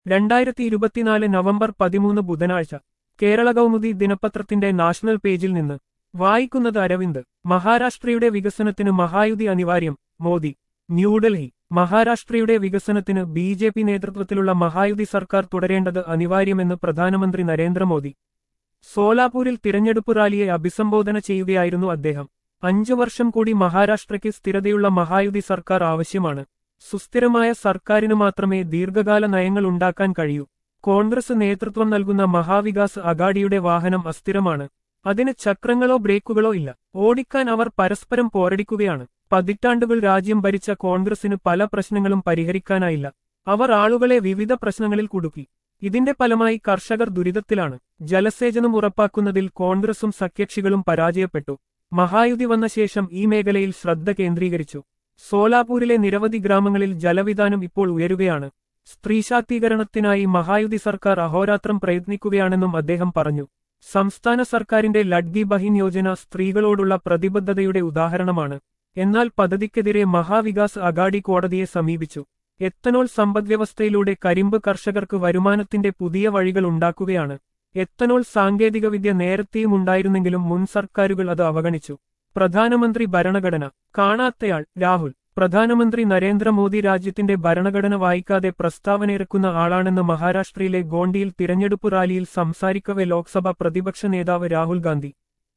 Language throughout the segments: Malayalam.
രണ്ടായിരത്തി ഇരുപത്തിനാല് നവംബർ പതിമൂന്ന് ബുധനാഴ്ച കേരള കൗമുദി ദിനപത്രത്തിന്റെ നാഷണൽ പേജിൽ നിന്ന് വായിക്കുന്നത് അരവിന്ദ് മഹാരാഷ്ട്രയുടെ വികസനത്തിന് മഹായുതി അനിവാര്യം മോദി ന്യൂഡൽഹി മഹാരാഷ്ട്രയുടെ വികസനത്തിന് ബി ജെ പി നേതൃത്വത്തിലുള്ള മഹായുതി സർക്കാർ തുടരേണ്ടത് അനിവാര്യമെന്ന് പ്രധാനമന്ത്രി നരേന്ദ്രമോദി സോലാപൂരിൽ തിരഞ്ഞെടുപ്പ് റാലിയെ അഭിസംബോധന ചെയ്യുകയായിരുന്നു അദ്ദേഹം അഞ്ചു വർഷം കൂടി മഹാരാഷ്ട്രയ്ക്ക് സ്ഥിരതയുള്ള മഹായുതി സർക്കാർ ആവശ്യമാണ് സുസ്ഥിരമായ സർക്കാരിന് മാത്രമേ ദീർഘകാല നയങ്ങൾ ഉണ്ടാക്കാൻ കഴിയൂ കോൺഗ്രസ് നേതൃത്വം നൽകുന്ന മഹാവികാസ് അഗാഡിയുടെ വാഹനം അസ്ഥിരമാണ് അതിന് ചക്രങ്ങളോ ബ്രേക്കുകളോ ഇല്ല ഓടിക്കാൻ അവർ പരസ്പരം പോരടിക്കുകയാണ് പതിറ്റാണ്ടുകൾ രാജ്യം ഭരിച്ച കോൺഗ്രസിന് പല പ്രശ്നങ്ങളും പരിഹരിക്കാനായില്ല അവർ ആളുകളെ വിവിധ പ്രശ്നങ്ങളിൽ കുടുക്കി ഇതിന്റെ ഫലമായി കർഷകർ ദുരിതത്തിലാണ് ജലസേചനം ഉറപ്പാക്കുന്നതിൽ കോൺഗ്രസും സഖ്യകക്ഷികളും പരാജയപ്പെട്ടു മഹായുതി വന്ന ശേഷം ഈ മേഖലയിൽ ശ്രദ്ധ കേന്ദ്രീകരിച്ചു സോലാപൂരിലെ നിരവധി ഗ്രാമങ്ങളിൽ ജലവിധാനം ഇപ്പോൾ ഉയരുകയാണ് സ്ത്രീശാക്തീകരണത്തിനായി മഹായുതി സർക്കാർ അഹോരാത്രം പ്രയത്നിക്കുകയാണെന്നും അദ്ദേഹം പറഞ്ഞു സംസ്ഥാന സർക്കാരിന്റെ ലഡ്ഗി ബഹിൻ യോജന സ്ത്രീകളോടുള്ള പ്രതിബദ്ധതയുടെ ഉദാഹരണമാണ് എന്നാൽ പദ്ധതിക്കെതിരെ മഹാവികാസ് അഗാഡി കോടതിയെ സമീപിച്ചു എത്തനോൾ സമ്പദ്വ്യവസ്ഥയിലൂടെ കരിമ്പ് കർഷകർക്ക് വരുമാനത്തിന്റെ പുതിയ വഴികൾ ഉണ്ടാക്കുകയാണ് എത്തനോൾ സാങ്കേതികവിദ്യ നേരത്തെയും ഉണ്ടായിരുന്നെങ്കിലും മുൻ സർക്കാരുകൾ അത് അവഗണിച്ചു പ്രധാനമന്ത്രി ഭരണഘടന കാണാത്തയാൾ രാഹുൽ പ്രധാനമന്ത്രി നരേന്ദ്രമോദി രാജ്യത്തിന്റെ ഭരണഘടന വായിക്കാതെ പ്രസ്താവനയിറക്കുന്ന ആളാണെന്ന് മഹാരാഷ്ട്രയിലെ ഗോണ്ടിയിൽ തിരഞ്ഞെടുപ്പ് റാലിയിൽ സംസാരിക്കവെ ലോക്സഭ പ്രതിപക്ഷ നേതാവ് രാഹുൽ ഗാന്ധി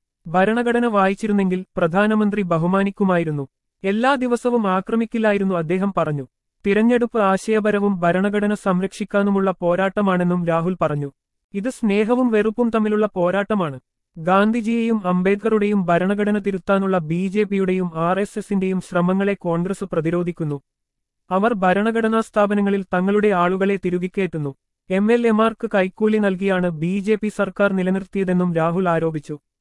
ഭരണഘടന വായിച്ചിരുന്നെങ്കിൽ പ്രധാനമന്ത്രി ബഹുമാനിക്കുമായിരുന്നു എല്ലാ ദിവസവും ആക്രമിക്കില്ലായിരുന്നു അദ്ദേഹം പറഞ്ഞു തിരഞ്ഞെടുപ്പ് ആശയപരവും ഭരണഘടന സംരക്ഷിക്കാനുമുള്ള പോരാട്ടമാണെന്നും രാഹുൽ പറഞ്ഞു ഇത് സ്നേഹവും വെറുപ്പും തമ്മിലുള്ള പോരാട്ടമാണ് ഗാന്ധിജിയെയും അംബേദ്കറുടെയും ഭരണഘടന തിരുത്താനുള്ള ബി ജെ പിയുടെയും ആർ എസ് എസിന്റെയും ശ്രമങ്ങളെ കോൺഗ്രസ് പ്രതിരോധിക്കുന്നു അവർ ഭരണഘടനാ സ്ഥാപനങ്ങളിൽ തങ്ങളുടെ ആളുകളെ തിരുകിക്കയറ്റുന്നു എം എൽ എമാർക്ക് കൈക്കൂലി നൽകിയാണ് ബി ജെ പി സർക്കാർ നിലനിർത്തിയതെന്നും രാഹുൽ ആരോപിച്ചു